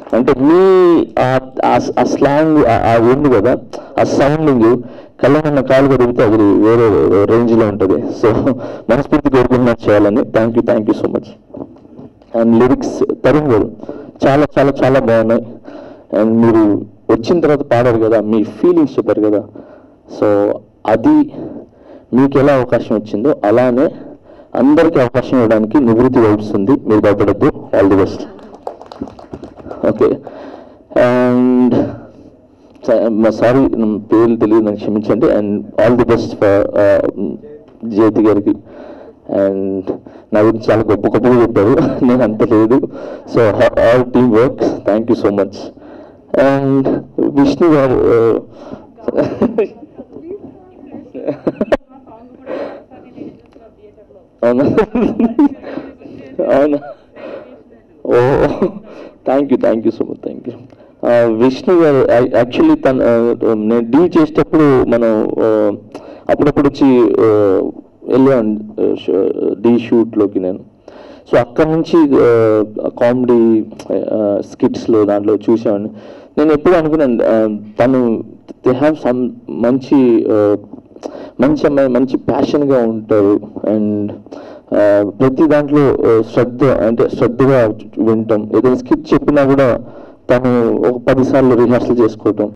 అంటే మీ ఆ- ఆ- ఆ స్లాంగ్ ఆ ఉంది కదా ఆ సౌండింగ్ కళ్ళమన్న కాలు కడిగితే అది వేరే రేంజ్లో ఉంటుంది సో మనస్ఫూర్తి కోరుకుంటున్నాను చేయాలని thank you thank you so much and lyrics Tarun garu చాలా చాలా చాలా బాగున్నాయి అండ్ మీరు వచ్చిన తర్వాత పాడారు కదా మీ ఫీలింగ్స్ చెప్పారు కదా సో అది మీకు ఎలా అవకాశం వచ్చిందో అలానే అందరికీ అవకాశం ఇవ్వడానికి నివృత్తి వస్తుంది మీరు భయపడద్దు all the best okay and sorry పేర్లు తెలియదు నాకు క్షమించండి and all the best for Jyothi గారికి అండ్ నా గురించి చాలా గొప్ప గొప్పగా చెప్పారు నేను అంత లేదు so all teamwork thank you so much and Vishnu garu అవునా అవునా ఓ thank you thank you so much thank you Vishnu garu actually తన ఆ, నేను డీ చేసేటప్పుడు మనం ఆ, అప్పుడప్పుడు వచ్చి ఆ, వెళ్ళాను డీ షూట్లోకి నేను సో అక్కడ నుంచి కామెడీ స్కిట్స్లో దాంట్లో చూసాను నేను ఎప్పుడు అనుకున్నాను ఆ, తను దే హ్యావ్ సమ్ మంచి ఆ, మంచి అమ్మాయి మంచి ప్యాషన్గా ఉంటారు అండ్ ప్రతి దాంట్లో ఆ, శ్రద్ధ అంటే శ్రద్ధగా వింటాం ఏదైనా స్కిట్ చెప్పినా కూడా తను ఒక పదిసార్లు రిహార్సల్ చేసుకోవటం